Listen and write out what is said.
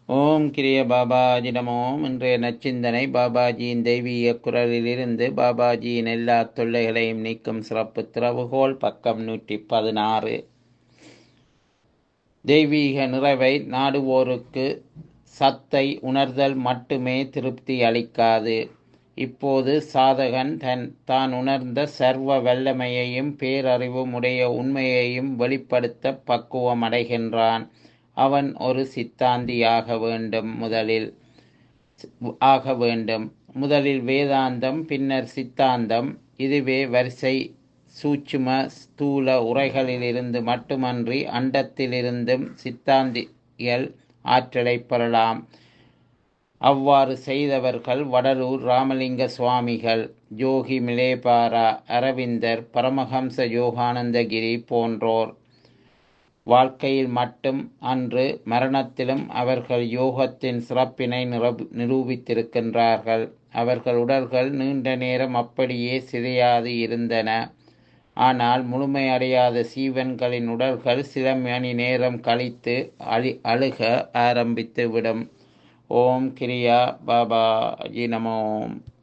ஓம் கிரிய பாபாஜி நமோம் இன்றைய நச்சிந்தனை பாபாஜியின் தெய்வீக குரலிலிருந்து பாபாஜியின் எல்லா தொல்லைகளையும் நீக்கும் சிறப்பு திறவுகோல் பக்கம் நூற்றி பதினாறு தெய்வீக நிறைவை நாடுவோருக்கு சத்தை உணர்தல் மட்டுமே திருப்தி அளிக்காது இப்போது சாதகன் தன் தான் உணர்ந்த சர்வ வல்லமையையும் பேரறிவும் உடைய உண்மையையும் வெளிப்படுத்த பக்குவம் அடைகின்றான் அவன் ஒரு சித்தாந்தியாக வேண்டும் முதலில் ஆக வேண்டும் முதலில் வேதாந்தம் பின்னர் சித்தாந்தம் இதுவே வரிசை சூட்சும ஸ்தூல உரைகளிலிருந்து மட்டுமன்றி அண்டத்திலிருந்தும் சித்தாந்திகள் ஆற்றலை பெறலாம் அவ்வாறு செய்தவர்கள் வடலூர் ராமலிங்க சுவாமிகள் யோகி மிலேபாரா அரவிந்தர் பரமஹம்ச யோகானந்தகிரி போன்றோர் வாழ்க்கையில் மட்டும் அன்று மரணத்திலும் அவர்கள் யோகத்தின் சிறப்பினை நிரூபித்திருக்கின்றார்கள் அவர்கள் உடல்கள் நீண்ட நேரம் அப்படியே சிதையாது இருந்தன ஆனால் முழுமையடையாத சீவன்களின் உடல்கள் சில மணி நேரம் கழித்து அழி அழுக ஆரம்பித்து விடும் ஓம் கிரியா பாபா ஜி நமோம்